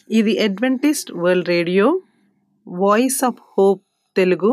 ఇది Adventist world radio voice of hope Telugu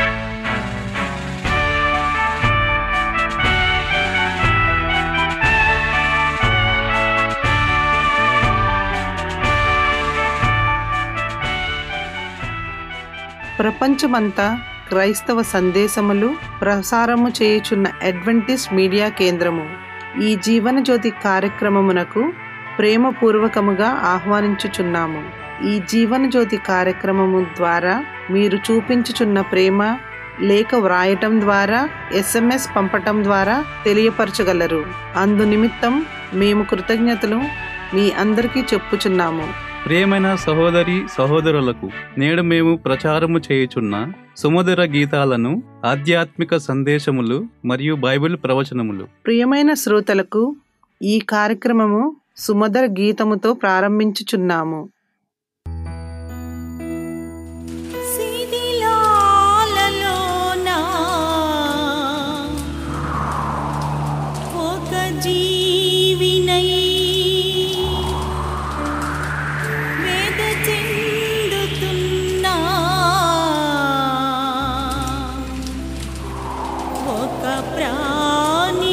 ప్రపంచమంతా క్రైస్తవ సందేశములు ప్రసారము చేయుచున్న అడ్వెంటిస్ట్ మీడియా కేంద్రము ఈ జీవన జ్యోతి కార్యక్రమమునకు ప్రేమపూర్వకముగా ఆహ్వానించుచున్నాము ఈ జీవన జ్యోతి కార్యక్రమము ద్వారా మీరు చూపించుచున్న ప్రేమ లేఖ వ్రాయటం ద్వారా ఎస్ఎంఎస్ పంపటం ద్వారా తెలియపరచగలరు అందు నిమిత్తం మేము కృతజ్ఞతలు మీ అందరికీ చెప్పుచున్నాము ప్రియమైన సహోదరి సహోదరులకు నేడు మేము ప్రచారము చేయుచున్న సుమధుర గీతాలను ఆధ్యాత్మిక సందేశములు మరియు బైబిల్ ప్రవచనములు ప్రియమైన శ్రోతలకు ఈ కార్యక్రమము సుమధుర గీతముతో ప్రారంభించుచున్నాము శిథిలాలలోన ఒక జీవినై వేద చెందుతున్నా ఒక ప్రాణిని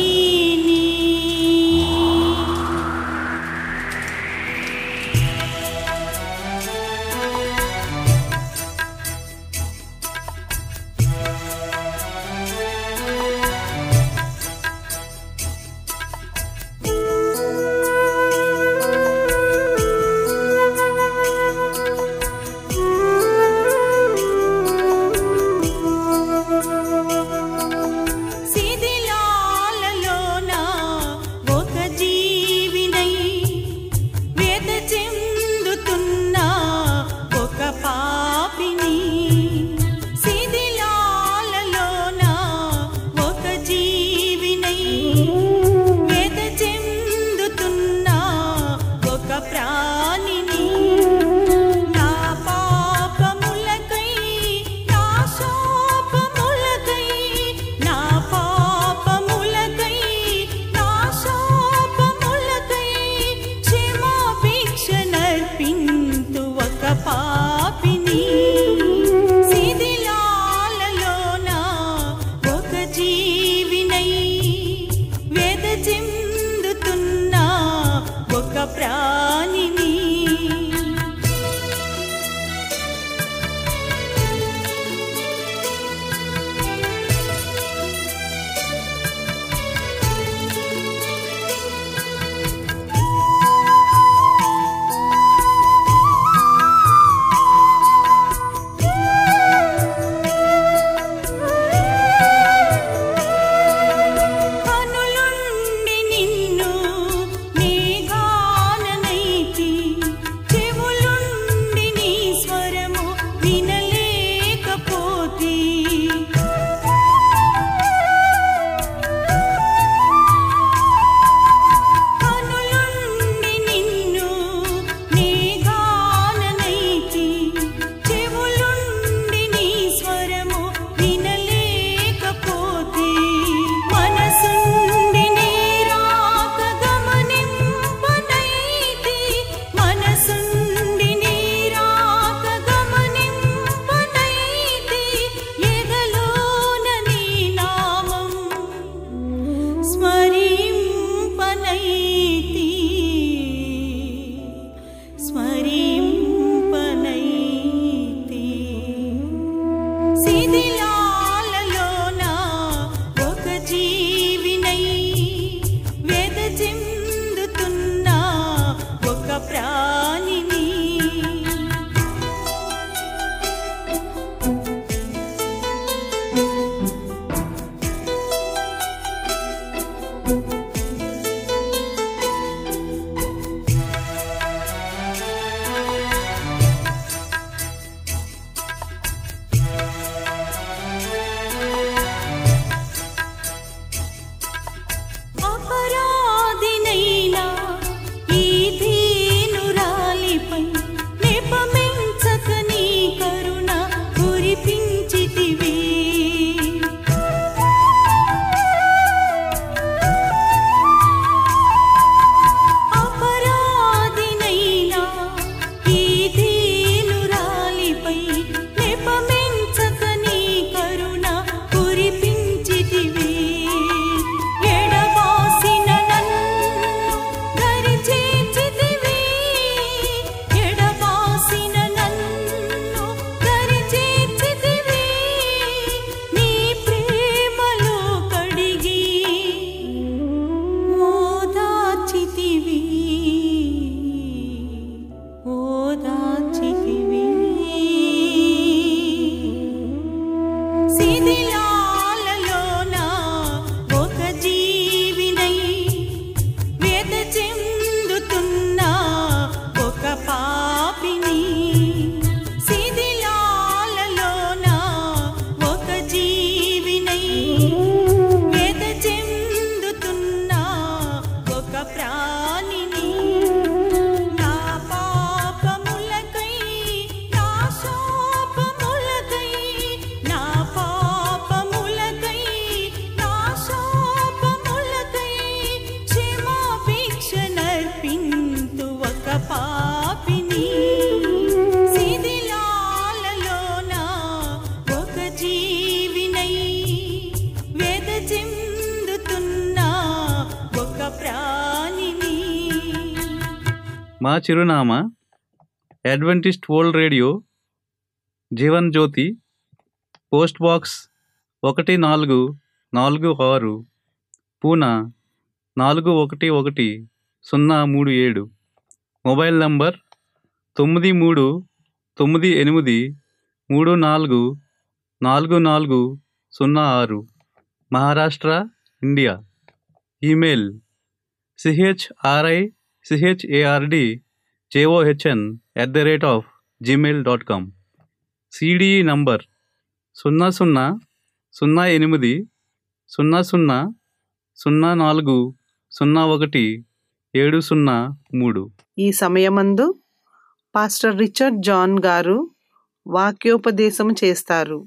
మా చిరునామా Adventist world radio Jeevan Jyothi post box ఒకటి నాలుగు నాలుగు ఆరు పూనా నాలుగు ఒకటి ఒకటి సున్నా మూడు ఏడు మొబైల్ నంబర్ తొమ్మిది మూడు తొమ్మిది ఎనిమిది మూడు నాలుగు నాలుగు నాలుగు సున్నా ఆరు Maharashtra India email CHRI CHARD JOHN at the rate of Gmail dot com CDE number సున్నా సున్నా సున్నా ఎనిమిది సున్నా సున్నా సున్నా నాలుగు సున్నా ఒకటి ఏడు సున్నా మూడు ఈ సమయమందు పాస్టర్ రిచర్డ్ జాన్ గారు వాక్యోపదేశం చేస్తారు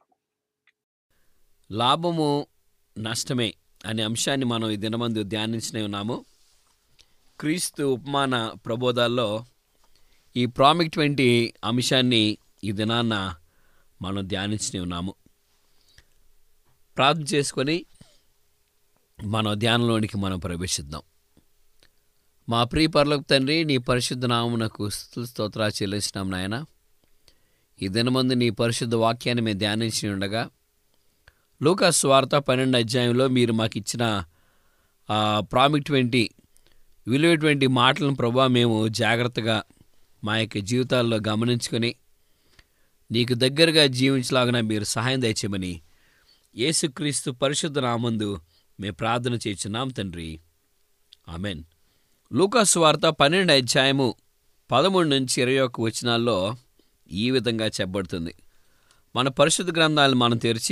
లాభము నష్టమే అనే అంశాన్ని మనం ఈ దినమందు ధ్యానించనే ఉన్నాము క్రీస్తు ఉపమాన ప్రబోధాల్లో ఈ ప్రాముఖ్యమైన అంశాన్ని ఈ దినాన్న మనం ధ్యానించనే ఉన్నాము ప్రార్థన చేసుకొని మన ధ్యానంలోనికి మనం ప్రవేశిద్దాం మా ప్రియ పరలోక తండ్రి నీ పరిశుద్ధ నామునకు స్తుతులు స్తోత్రాలు చెల్లించినాం నాయన ఈ దినమందు నీ పరిశుద్ధ వాక్యాన్ని మేము ధ్యానించి ఉండగా లూకా స్వార్త పన్నెండు అధ్యాయంలో మీరు మాకు ఇచ్చిన ఆ ప్రాముఖ్యమైన విలువైనటువంటి మాటలను ప్రభా మేము జాగ్రత్తగా మా యొక్క జీవితాల్లో గమనించుకొని నీకు దగ్గరగా జీవించలాగిన మీరు సహాయం దయచేయమని యేసుక్రీస్తు పరిశుద్ధ నామందు మేము ప్రార్థన చేస్తున్నాం తండ్రి ఆమెన్ లూకా స్వార్త పన్నెండు అధ్యాయము పదమూడు నుంచి ఇరవై ఒక్క వచనాల్లో ఈ విధంగా చెప్పబడుతుంది మన పరిశుద్ధ గ్రంథాలను మనం తెరిచి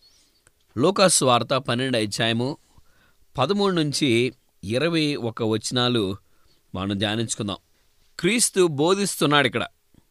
లూకాసు వార్త పన్నెండు అధ్యాయము పదమూడు నుంచి ఇరవై ఒక వచనాలు మనం ధ్యానించుకుందాం క్రీస్తు బోధిస్తున్నాడు ఇక్కడ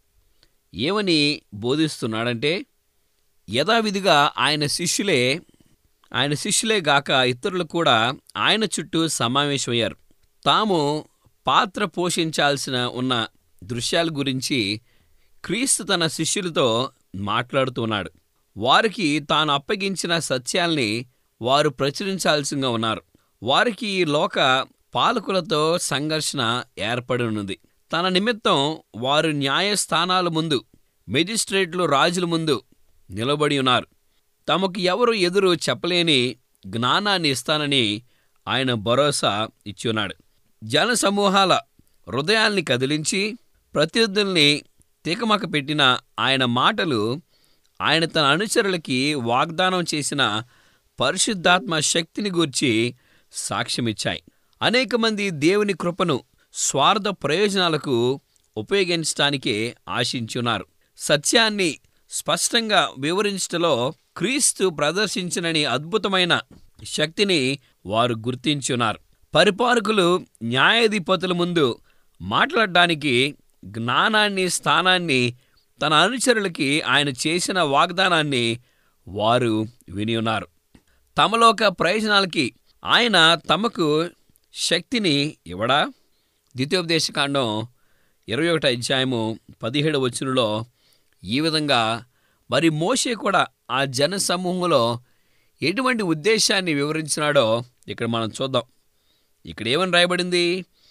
ఏమని బోధిస్తున్నాడంటే యథావిధిగా ఆయన శిష్యులే ఆయన శిష్యులే గాక ఇతరులు కూడా ఆయన చుట్టూ సమావేశమయ్యారు తాము పాత్ర పోషించాల్సిన ఉన్న దృశ్యాల గురించి క్రీస్తు తన శిష్యులతో మాట్లాడుతున్నాడు వారికి తాను అప్పగించిన సత్యాల్ని వారు ప్రచురించాల్సిందిగా ఉన్నారు వారికి ఈ లోక పాలకులతో సంఘర్షణ ఏర్పడి తన నిమిత్తం వారు న్యాయస్థానాల ముందు మెజిస్ట్రేట్లు రాజుల ముందు నిలబడి ఉన్నారు తమకు ఎవరు ఎదురు చెప్పలేని జ్ఞానాన్ని ఇస్తానని ఆయన భరోసా ఇచ్చి ఉన్నాడు జన సమూహాల హృదయాల్ని కదిలించి ప్రత్యర్థుల్ని తికమక పెట్టిన ఆయన మాటలు ఆయన తన అనుచరులకి వాగ్దానం చేసిన పరిశుద్ధాత్మ శక్తిని గూర్చి సాక్ష్యమిచ్చాయి అనేక మంది దేవుని కృపను స్వార్థ ప్రయోజనాలకు ఉపయోగించడానికే ఆశించున్నారు సత్యాన్ని స్పష్టంగా వివరించటలో క్రీస్తు ప్రదర్శించినని అద్భుతమైన శక్తిని వారు గుర్తించున్నారు పరిపాలకులు న్యాయాధిపతుల ముందు మాట్లాడడానికి జ్ఞానాన్ని స్థానాన్ని తన అనుచరులకి ఆయన చేసిన వాగ్దానాన్ని వారు విని ఉన్నారు తమలోక ప్రయోజనాలకి ఆయన తమకు శక్తిని ఇవ్వడా ద్వితీయోపదేశకాండం ఇరవై ఒకటి అధ్యాయము పదిహేడు వచనంలో ఈ విధంగా మరి మోషే కూడా ఆ జన సమూహంలో ఎటువంటి ఉద్దేశాన్ని వివరించినాడో ఇక్కడ మనం చూద్దాం ఇక్కడ ఏమని రాయబడింది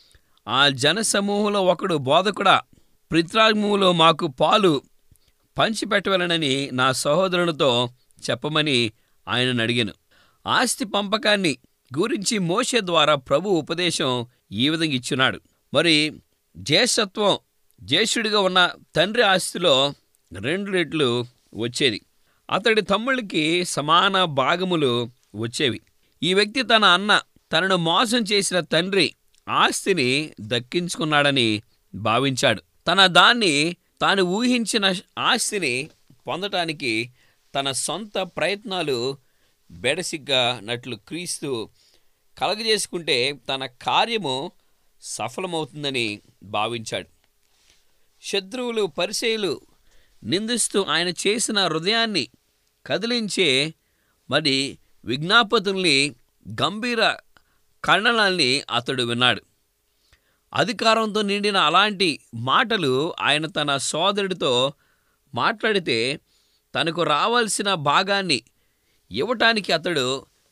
ఆ జన సమూహంలో ఒకడు బోధకుడా పిత్రాగ్ములో మాకు పాలు పంచిపెట్టవలనని నా సహోదరునితో చెప్పమని ఆయనను అడిగాను ఆస్తి పంపకాన్ని గురించి మోషే ద్వారా ప్రభు ఉపదేశం ఈ విధంగా ఇచ్చున్నాడు మరి జ్యేష్ఠత్వం జ్యేష్ఠుడిగా ఉన్న తండ్రి ఆస్తిలో రెండు రెట్లు వచ్చేది అతడి తమ్ముళ్ళకి సమాన భాగములు వచ్చేవి ఈ వ్యక్తి తన అన్న తనను మోసం చేసిన తండ్రి ఆస్తిని దక్కించుకున్నాడని భావించాడు తన దాన్ని తాను ఊహించిన ఆస్తిని పొందటానికి తన సొంత ప్రయత్నాలు బెడసిగ్గా నట్లు క్రీస్తు కలగజేసుకుంటే తన కార్యము సఫలమవుతుందని భావించాడు శత్రువులు పరిచయులు నిందిస్తూ ఆయన చేసిన హృదయాన్ని కదిలించే మరి విజ్ఞాపతుల్ని గంభీర ఖండనాల్ని అతడు విన్నాడు అధికారంతో నిండిన అలాంటి మాటలు ఆయన తన సోదరుడితో మాట్లాడితే తనకు రావాల్సిన భాగాన్ని ఇవ్వటానికి అతడు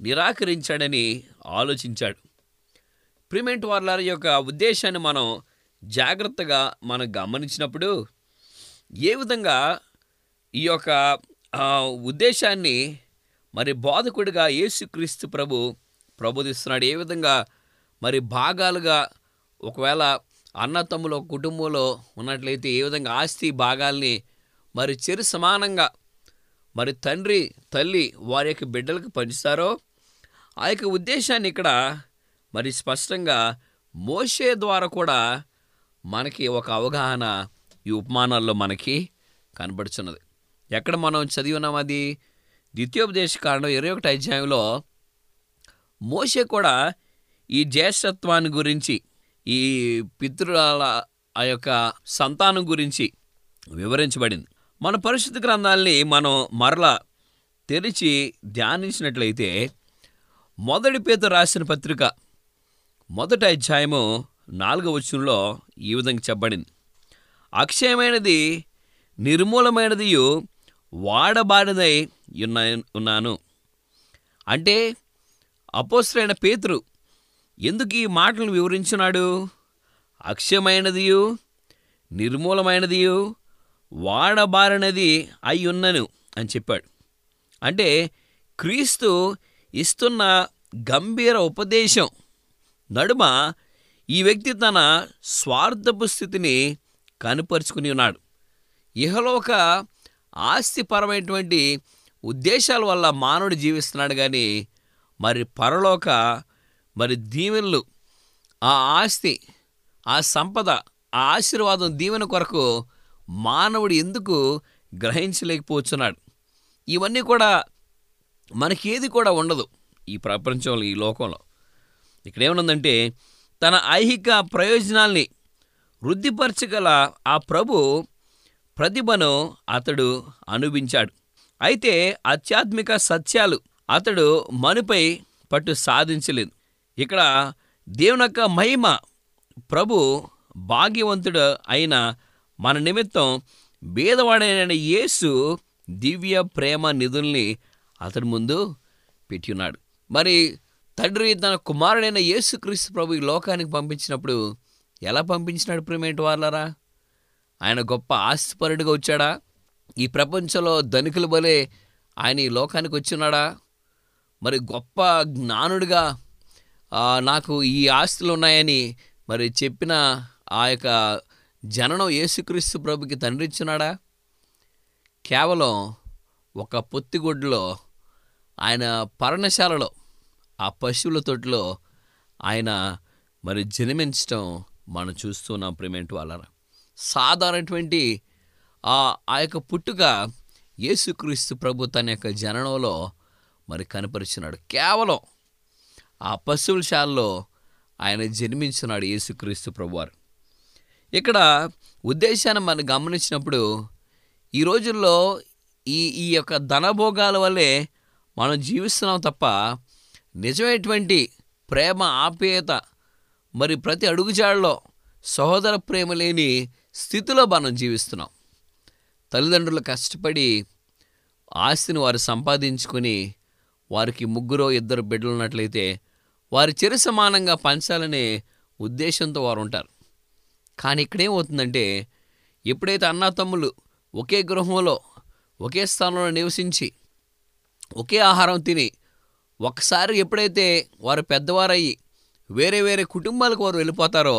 నిరాకరించాడని ఆలోచించాడు ప్రిమెంట్ వార్లర్ యొక్క ఉద్దేశాన్ని మనం జాగ్రత్తగా మనం గమనించినప్పుడు ఏ విధంగా ఈ యొక్క ఆ, ఉద్దేశాన్ని మరి బోధకుడిగా యేసుక్రీస్తు ప్రభు ప్రబోధిస్తున్నాడు ఏ విధంగా మరి భాగాలుగా ఒకవేళ అన్న తమ్ములు ఒక కుటుంబంలో ఉన్నట్లయితే ఏ విధంగా ఆస్తి భాగాల్ని మరి చెరు సమానంగా మరి తండ్రి తల్లి వారి యొక్క బిడ్డలకు పంచుతారో ఆ యొక్క ఉద్దేశాన్ని ఇక్కడ మరి స్పష్టంగా మోషే ద్వారా కూడా మనకి ఒక అవగాహన ఈ ఉపమానాల్లో మనకి కనబడుచున్నది ఎక్కడ మనం చదివి ఉన్నాం అది ద్వితీయోపదేశ కారణం ఇరవై ఒకటి అధ్యాయంలో మోషే కూడా ఈ జ్యేష్ఠత్వాన్ని గురించి ఈ పితృల ఆ యొక్క సంతానం గురించి వివరించబడింది మన పరిశుద్ధ గ్రంథాల్ని మనం మరలా తెరిచి ధ్యానించినట్లయితే మొదటి పేద రాసిన పత్రిక మొదటి అధ్యాయము నాలుగవ వచనంలో ఈ విధంగా చెప్పబడింది అక్షయమైనది నిర్మూలమైనది వాడబాడినదై ఉన్న ఉన్నాను అంటే అపోస్తులైన పేతురు ఎందుకు ఈ మాటలను వివరించున్నాడు అక్షయమైనదియు నిర్మూలమైనదియు వాడబారినది అయి ఉన్నను అని చెప్పాడు అంటే క్రీస్తు ఇస్తున్న గంభీర ఉపదేశం నడుమ ఈ వ్యక్తి తన స్వార్థపు స్థితిని కనుపరుచుకుని ఉన్నాడు ఇహలోక ఆస్తిపరమైనటువంటి ఉద్దేశాల వల్ల మానవుడు జీవిస్తున్నాడు కానీ మరి పరలోక మరి దీవెనలు ఆ ఆస్తి ఆ సంపద ఆ ఆశీర్వాదం దీవెన కొరకు మానవుడు ఎందుకు గ్రహించలేకపోతున్నాడు ఇవన్నీ కూడా మనకేది కూడా ఉండదు ఈ ప్రపంచంలో ఈ లోకంలో ఇక్కడ ఏమనుందంటే తన ఐహిక ప్రయోజనాల్ని వృద్ధిపరచగల ఆ ప్రభు ప్రతిభను అతడు అనుభవించాడు అయితే ఆధ్యాత్మిక సత్యాలు అతడు మనుపై పట్టు సాధించలేదు ఇక్కడ దేవుని యొక్క మహిమ ప్రభు భాగ్యవంతుడు అయిన మన నిమిత్తం బీదవాడైన యేసు దివ్య ప్రేమ నిధుల్ని అతడి ముందు పెట్టి ఉన్నాడు మరి తండ్రి తన కుమారుడైన యేసుక్రీస్తు ప్రభు ఈ లోకానికి పంపించినప్పుడు ఎలా పంపించినాడు ప్రేమేంటి వాళ్ళరా ఆయన గొప్ప ఆస్తిపరుడిగా వచ్చాడా ఈ ప్రపంచంలో ధనికుల బలే ఆయన ఈ లోకానికి వచ్చినాడా మరి గొప్ప జ్ఞానుడిగా ఆ, నాకు ఈ ఆస్తులు ఉన్నాయని మరి చెప్పిన ఆ యొక్క జననం యేసుక్రీస్తు ప్రభుకి తండ్రి ఇచ్చున్నాడా కేవలం ఒక పొత్తిగుడ్లో ఆయన పర్ణశాలలో ఆ పశువుల తొట్టులో ఆయన మరి జన్మించటం మనం చూస్తున్నాం ప్రేమేంటి వాళ్ళ సాధారణటువంటి ఆ ఆ యొక్క పుట్టుక యేసుక్రీస్తు ప్రభు తన యొక్క జననంలో మరి కనపరిచినాడు కేవలం ఆ పశువుల శాలలో ఆయన జన్మించినాడు యేసుక్రీస్తు ప్రభువారు ఇక్కడ ఉద్దేశాన్ని మనం గమనించినప్పుడు ఈ రోజుల్లో ఈ ఈ యొక్క ధనభోగాల వల్లే మనం జీవిస్తున్నాం తప్ప నిజమైనటువంటి ప్రేమ ఆప్యాయత మరి ప్రతి అడుగుజాడలో సహోదర ప్రేమ లేని స్థితిలో మనం జీవిస్తున్నాం తల్లిదండ్రులు కష్టపడి ఆస్తిని వారు సంపాదించుకొని వారికి ముగ్గురో ఇద్దరు బిడ్డలు ఉన్నట్లయితే వారి చిరు సమానంగా పంచాలనే ఉద్దేశంతో వారు ఉంటారు కానీ ఇక్కడేమవుతుందంటే ఎప్పుడైతే అన్నా తమ్ముళ్ళు ఒకే గృహంలో ఒకే స్థానంలో నివసించి ఒకే ఆహారం తిని ఒకసారి ఎప్పుడైతే వారు పెద్దవారయ్యి వేరే వేరే కుటుంబాలకు వారు వెళ్ళిపోతారో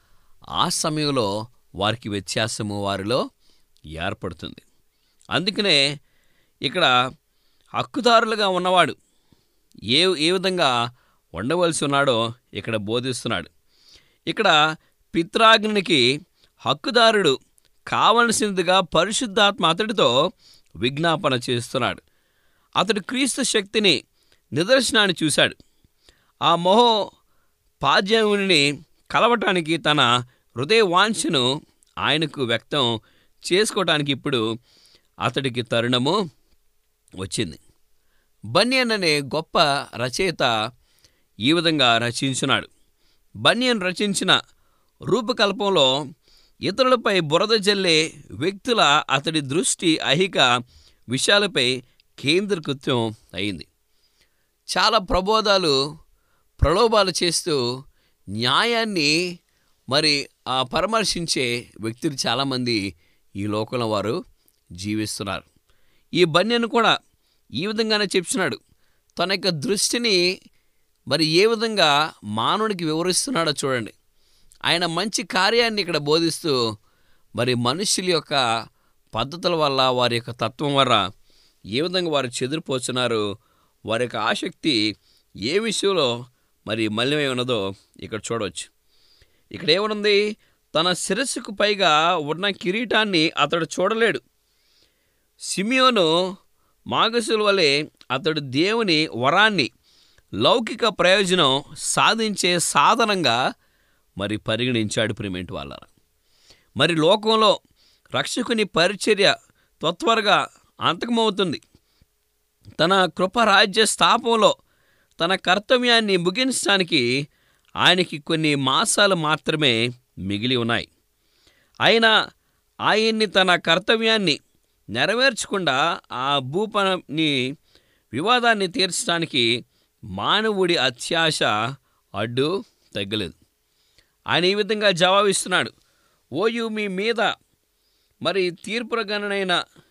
ఆ సమయంలో వారికి వ్యత్యాసము వారిలో ఏర్పడుతుంది అందుకనే ఇక్కడ హక్కుదారులుగా ఉన్నవాడు ఏ ఏ విధంగా ఉండవలసి ఉన్నాడో ఇక్కడ బోధిస్తున్నాడు ఇక్కడ పిత్రాగ్నికి హక్కుదారుడు కావలసినదిగా పరిశుద్ధాత్మ అతడితో విజ్ఞాపన చేస్తున్నాడు అతడు క్రీస్తు శక్తిని నిదర్శనాన్ని చూశాడు ఆ మొహో పాద్యముని కలవటానికి తన హృదయ వాంఛను ఆయనకు వ్యక్తం చేసుకోవటానికి ఇప్పుడు అతడికి తరుణము వచ్చింది బన్యన్ అనే గొప్ప రచయిత ఈ విధంగా రచించున్నాడు బన్యన్ రచించిన రూపకల్పంలో ఇతరులపై బురద జల్లే వ్యక్తుల అతడి దృష్టి ఐహిక విషయాలపై కేంద్రీకృతం అయింది చాలా ప్రబోధాలు ప్రలోభాలు చేస్తూ న్యాయాన్ని మరి ఆ పరామర్శించే వ్యక్తులు చాలామంది ఈ లోకంలో వారు జీవిస్తున్నారు ఈ బన్యను కూడా ఈ విధంగానే చెప్తున్నాడు తన యొక్క దృష్టిని మరి ఏ విధంగా మానవునికి వివరిస్తున్నాడో చూడండి ఆయన మంచి కార్యాన్ని ఇక్కడ బోధిస్తూ మరి మనుషుల యొక్క పద్ధతుల వల్ల వారి యొక్క తత్వం వల్ల ఏ విధంగా వారు చెదిరిపోతున్నారు వారి యొక్క ఆసక్తి ఏ విషయంలో మరి మలినమై ఉన్నదో ఇక్కడ చూడవచ్చు ఇక్కడ ఏమనుంది తన శిరస్సుకు పైగా ఉన్న కిరీటాన్ని అతడు చూడలేడు సిమియోను మాగసుల వలె అతడు దేవుని వరాన్ని లౌకిక ప్రయోజనం సాధించే సాధనంగా మరి పరిగణించాడు ప్రిమెంట్ వాళ్ళ మరి లోకంలో రక్షకుని పరిచర్య త్వత్వరగా అంతకమవుతుంది తన కృపరాజ్య స్థాపంలో తన కర్తవ్యాన్ని ముగించడానికి ఆయనకి కొన్ని మాసాలు మాత్రమే మిగిలి ఉన్నాయి అయినా ఆయన్ని తన కర్తవ్యాన్ని నెరవేర్చకుండా ఆ భూపని వివాదాన్ని తీర్చడానికి మానవుడి అత్యాశ అడ్డు తగ్గలేదు ఆయన ఈ విధంగా జవాబిస్తున్నాడు ఓయు మీ మీద మరి తీర్పురగణనైన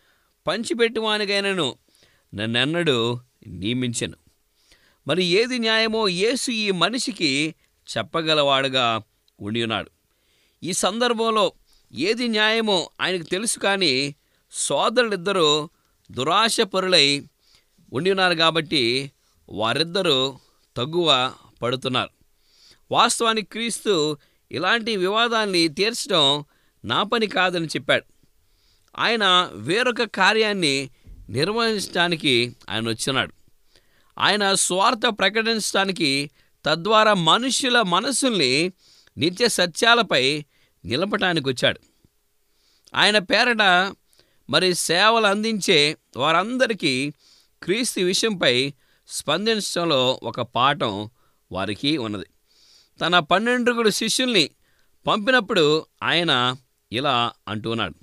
పంచిపెట్టువానికైనను నన్నెన్నడూ నియమించను మరి ఏది న్యాయమో యేసు ఈ మనిషికి చెప్పగలవాడుగా ఉండి ఉన్నాడు ఈ సందర్భంలో ఏది న్యాయమో ఆయనకు తెలుసు కానీ సోదరులిద్దరూ దురాశపరులై ఉండి ఉన్నారు కాబట్టి వారిద్దరూ తగువ పడుతున్నారు వాస్తవానికి క్రీస్తు ఇలాంటి వివాదాల్ని తీర్చడం నా పని కాదని చెప్పాడు ఆయన వేరొక కార్యాన్ని నిర్వహించడానికి ఆయన వచ్చినాడు ఆయన స్వార్థ ప్రకటించడానికి తద్వారా మనుష్యుల మనసుల్ని నిత్య సత్యాలపై నిలపటానికి వచ్చాడు ఆయన పేరట మరి సేవలు అందించే వారందరికీ క్రీస్తు విషయంపై స్పందించడంలో ఒక పాఠం వారికి ఉన్నది తన పన్నెండుగుడు శిష్యుల్ని పంపినప్పుడు ఆయన ఇలా అంటున్నాడు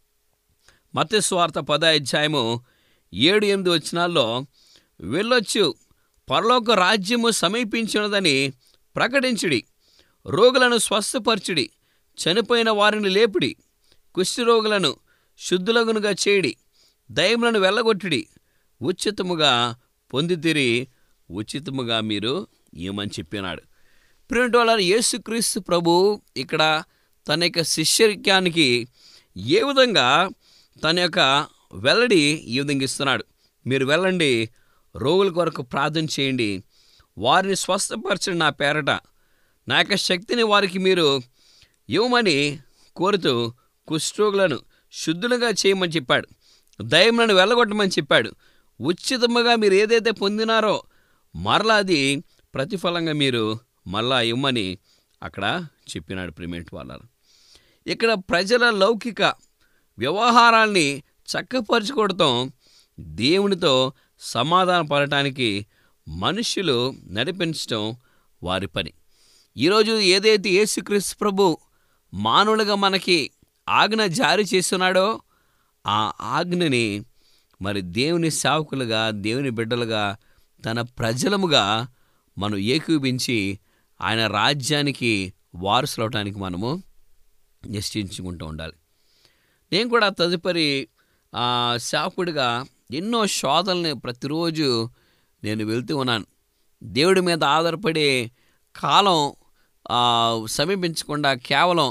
మత్స్వార్త పద అధ్యాయము ఏడు ఎనిమిది వచనాల్లో వెళ్ళొచ్చు పరలోక రాజ్యము సమీపించినదని ప్రకటించుడి రోగులను స్వస్థపరచుడి చనిపోయిన వారిని లేపుడి కుష్ఠరోగులను శుద్ధులగునుగా చేయుడి దయములను వెళ్ళగొట్టుడి ఉచితముగా పొందితిరి ఉచితముగా మీరు ఏమని చెప్పినాడు ప్రింట్ వాళ్ళ యేసుక్రీస్తు ప్రభు ఇక్కడ తన యొక్క శిష్యరిక్యానికి ఏ విధంగా తన యొక్క వెల్లడి ఈ విధంగా ఇస్తున్నాడు మీరు వెళ్ళండి రోగుల కొరకు ప్రార్థన చేయండి వారిని స్వస్థపరచండి నా పేరట నా యొక్క శక్తిని వారికి మీరు ఇవ్వమని కోరుతూ కుష్ఠరోగులను శుద్ధులుగా చేయమని చెప్పాడు దయములను వెళ్ళగొట్టమని చెప్పాడు ఉచితముగా మీరు ఏదైతే పొందినారో మరలా అది ప్రతిఫలంగా మీరు మళ్ళా ఇవ్వమని అక్కడ చెప్పినాడు ప్రిమేట్ వాళ్ళ ఇక్కడ ప్రజల లౌకిక వ్యవహారాల్ని చక్కపరచుకోవడం దేవునితో సమాధాన పడటానికి మనుష్యులు నడిపించడం వారి పని ఈరోజు ఏదైతే యేసుక్రీస్తు ప్రభు మానవులుగా మనకి ఆజ్ఞ జారీ చేస్తున్నాడో ఆ ఆజ్ఞని మరి దేవుని సేవకులుగా దేవుని బిడ్డలుగా తన ప్రజలముగా మనం ఏకీభించి ఆయన రాజ్యానికి వారసులవటానికి మనము నిశ్చయించుకుంటూ ఉండాలి నేను కూడా తదుపరి ఆ, సేవకుడిగా ఎన్నో శోధనల్ని ప్రతిరోజు నేను వెళ్తూ ఉన్నాను దేవుడి మీద ఆధారపడే కాలం ఆ, సమీపించకుండా కేవలం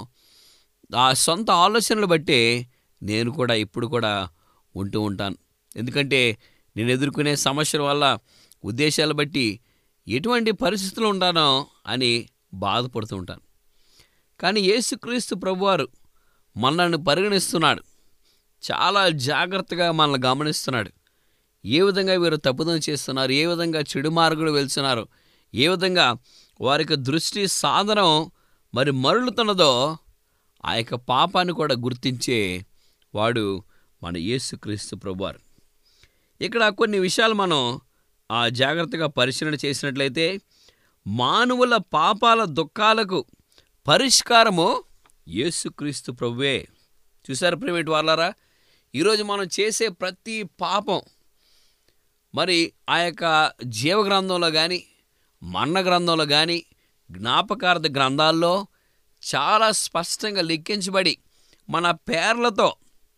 ఆ సొంత ఆలోచనలు బట్టే నేను కూడా ఇప్పుడు కూడా ఉంటూ ఉంటాను ఎందుకంటే నేను ఎదుర్కొనే సమస్యల వల్ల ఉద్దేశాలు బట్టి ఎటువంటి పరిస్థితులు ఉంటానో అని బాధపడుతూ ఉంటాను కానీ యేసుక్రీస్తు ప్రభువారు మనల్ని పరిగణిస్తున్నాడు చాలా జాగ్రత్తగా మనల్ని గమనిస్తున్నాడు ఏ విధంగా వీరు తప్పుదం చేస్తున్నారు ఏ విధంగా చెడు మార్గులు వెళ్తున్నారు ఏ విధంగా వారి యొక్క దృష్టి సాధనం మరి మరులుతున్నదో ఆ యొక్క పాపాన్ని కూడా గుర్తించే వాడు మన యేసుక్రీస్తు ప్రభువారు ఇక్కడ కొన్ని విషయాలు మనం ఆ జాగ్రత్తగా పరిశీలన చేసినట్లయితే మానవుల పాపాల దుఃఖాలకు పరిష్కారము యేసుక్రీస్తు ప్రభువే చూసారు ప్రైవేట్ వాళ్ళారా ఈరోజు మనం చేసే ప్రతి పాపం మరి ఆ యొక్క జీవ గ్రంథంలో కానీ మన్న గ్రంథంలో కానీ జ్ఞాపకార్థ గ్రంథాల్లో చాలా స్పష్టంగా లిఖించబడి మన పేర్లతో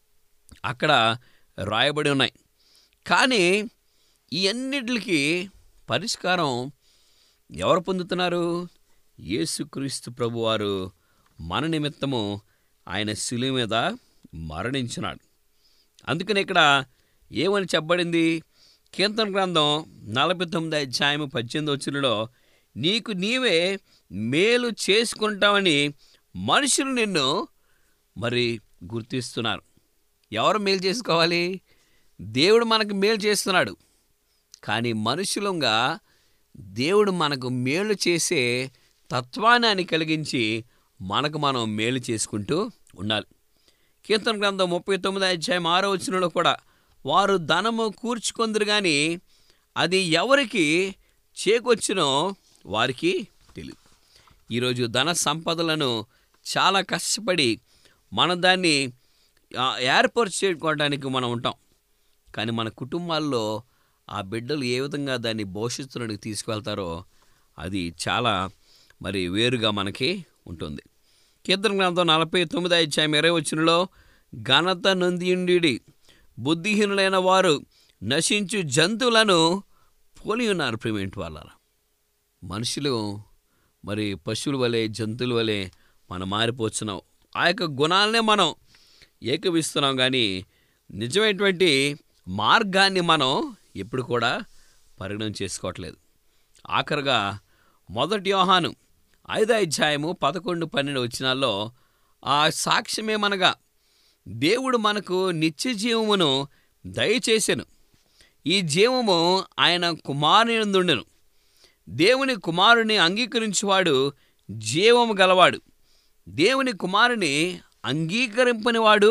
అక్కడ రాయబడి ఉన్నాయి కానీ ఈ అన్నిటికి పరిష్కారం ఎవరు పొందుతున్నారు యేసుక్రీస్తు ప్రభువారు మన నిమిత్తము ఆయన శిలువ మీద మరణించినాడు అందుకని ఇక్కడ ఏమని చెప్పబడింది కీర్తన గ్రంథం నలభై తొమ్మిది అధ్యాయం పద్దెనిమిది వచ్చినలో నీకు నీవే మేలు చేసుకుంటావని మనుషులు నిన్ను మరి గుర్తిస్తున్నారు ఎవరు మేలు చేసుకోవాలి దేవుడు మనకు మేలు చేస్తున్నాడు కానీ మనుషులంగా దేవుడు మనకు మేలు చేసే తత్వాన్ని ఆయన కలిగించి మనకు మనం మేలు చేసుకుంటూ ఉండాలి కీర్తన గ్రంథం ముప్పై తొమ్మిది అధ్యాయం ఆరో వచ్చినలో కూడా వారు ధనము కూర్చుకొందరు కానీ అది ఎవరికి చేకొచ్చినో వారికి తెలియదు ఈరోజు ధన సంపదలను చాలా కష్టపడి మన దాన్ని ఆ, ఏర్పరచుకోవడానికి మనం ఉంటాం కానీ మన కుటుంబాల్లో ఆ బిడ్డలు ఏ విధంగా దాన్ని భవిష్యత్తులోకి తీసుకువెళ్తారో అది చాలా మరి వేరుగా మనకి ఉంటుంది కీర్తన గ్రంథం నలభై తొమ్మిది అధ్యాయం ఇరవై వచ్చినలో ఘనత నొందియుండి బుద్ధిహీనులైన వారు నశించు జంతువులను పోలి ఉన్నారు ప్రిమేంట్ వాళ్ళ మనుషులు మరి పశువుల వలె జంతువుల వలె మనం మారిపోతున్నాం ఆ యొక్క గుణాలనే మనం ఏకవిస్తున్నాం కానీ నిజమైనటువంటి మార్గాన్ని మనం ఎప్పుడు కూడా పరిగణన చేసుకోవట్లేదు ఆఖరుగా మొదటి యోహాను ఐదో అధ్యాయము పదకొండు పన్నెండు వచ్చినాల్లో ఆ సాక్ష్యమేమనగా దేవుడు మనకు నిత్య జీవమును దయచేసెను ఈ జీవము ఆయన కుమారునిందుండెను దేవుని కుమారుని అంగీకరించువాడు జీవము గలవాడు దేవుని కుమారుని అంగీకరింపనివాడు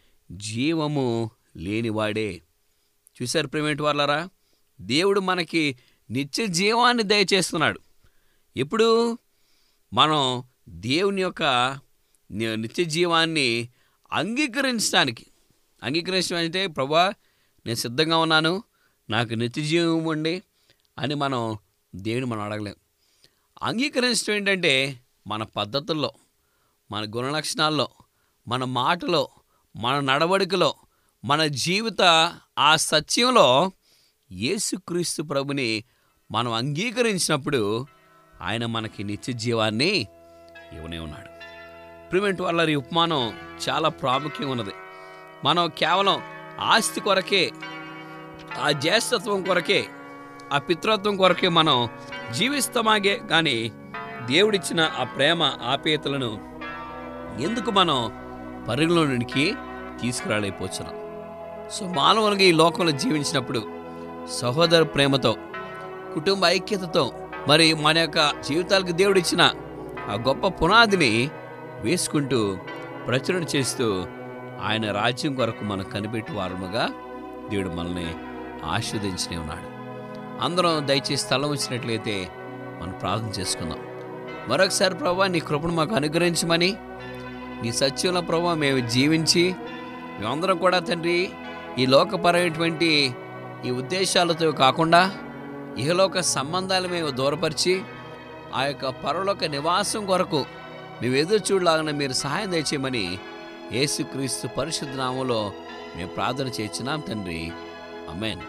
జీవము లేనివాడే చూశారు ప్రేమేంటి వాళ్ళరా దేవుడు మనకి నిత్య జీవాన్ని దయచేస్తున్నాడు ఎప్పుడు మనం దేవుని యొక్క ని- నిత్య జీవాన్ని అంగీకరించడానికి అంగీకరించడం అంటే ప్రభా నేను సిద్ధంగా ఉన్నాను నాకు నిత్య జీవం ఉండి అని మనం దేవుని మనం అడగలేం అంగీకరించడం ఏంటంటే మన పద్ధతుల్లో మన గుణలక్షణాల్లో మన మాటలో మన నడవడికలో మన జీవిత ఆ సత్యంలో యేసుక్రీస్తు ప్రభుని మనం అంగీకరించినప్పుడు ఆయన మనకి నిత్య జీవాన్ని ఇవ్వనే ఉన్నాడు ప్రివెంట్ వల్ల ఈ ఉపమానం చాలా ప్రాముఖ్యం ఉన్నది మనం కేవలం ఆస్తి కొరకే ఆ జ్యేష్ఠత్వం కొరకే ఆ పితృత్వం కొరకే మనం జీవిస్తామాగే కానీ దేవుడిచ్చిన ఆ ప్రేమ ఆప్యాయతలను ఎందుకు మనం పరిగణలోనికి తీసుకురాలేకపోతున్నాం సో మానవులుగా ఈ లోకంలో జీవించినప్పుడు సహోదర ప్రేమతో కుటుంబ ఐక్యతతో మరి మన యొక్క జీవితాలకు దేవుడిచ్చిన ఆ గొప్ప పునాదిని వేసుకుంటూ ప్రచురణ చేస్తూ ఆయన రాజ్యం కొరకు మనం కనిపెట్టి వారముగా దేవుడు మనల్ని ఆస్వాదించనే ఉన్నాడు అందరం దయచేసి స్థలం వచ్చినట్లయితే మనం ప్రార్థన చేసుకుందాం మరొకసారి ప్రభా నీ కృపను మాకు అనుగ్రహించమని నీ సత్యంలో ప్రభా మేము జీవించి మేమందరం కూడా తండ్రి ఈ లోకపరమైనటువంటి ఈ ఉద్దేశాలతో కాకుండా ఇహలోక సంబంధాలు మేము దూరపరిచి ఆ యొక్క పరలోక నివాసం కొరకు మేము ఎదురు చూడలాగిన మీరు సహాయం దయచేయమని యేసుక్రీస్తు పరిశుద్ధ నామంలో మేము ప్రార్థన చేయించున్నాం తండ్రి అమెన్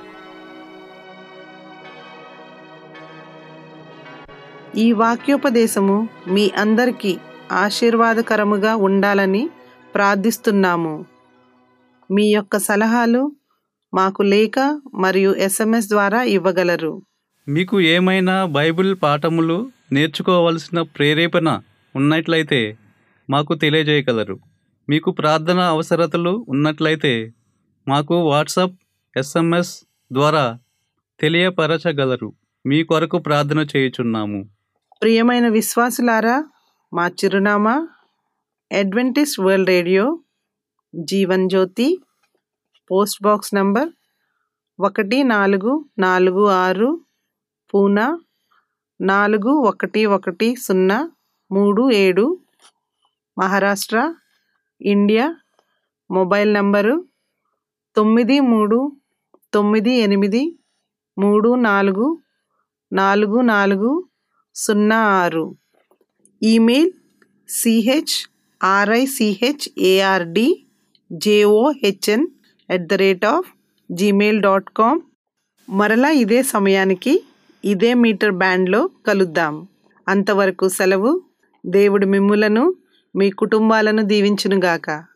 ఈ వాక్యోపదేశము మీ అందరికీ ఆశీర్వాదకరముగా ఉండాలని ప్రార్థిస్తున్నాము మీ యొక్క సలహాలు మాకు లేఖ మరియు ఎస్ఎంఎస్ ద్వారా ఇవ్వగలరు మీకు ఏమైనా బైబిల్ పాఠములు నేర్చుకోవలసిన ప్రేరేపణ ఉన్నట్లయితే మాకు తెలియజేయగలరు మీకు ప్రార్థన అవసరతలు ఉన్నట్లయితే మాకు వాట్సాప్ ఎస్ఎంఎస్ ద్వారా తెలియపరచగలరు మీ కొరకు ప్రార్థన చేయుచున్నాము ప్రియమైన విశ్వాసులారా మా చిరునామా Adventist world radio Jeevan Jyothi post box number ఒకటి నాలుగు నాలుగు ఆరు పూనా నాలుగు ఒకటి ఒకటి సున్నా మూడు ఏడు మహారాష్ట్ర ఇండియా మొబైల్ నంబరు తొమ్మిది మూడు తొమ్మిది ఎనిమిది మూడు నాలుగు నాలుగు నాలుగు సున్నా ఆరు email CH RICH ARD JOHN at the rate of Gmail dot com మరలా ఇదే సమయానికి ఇదే మీటర్ బ్యాండ్లో కలుద్దాం అంతవరకు సెలవు దేవుడు మిమ్ములను మీ కుటుంబాలను దీవించునుగాక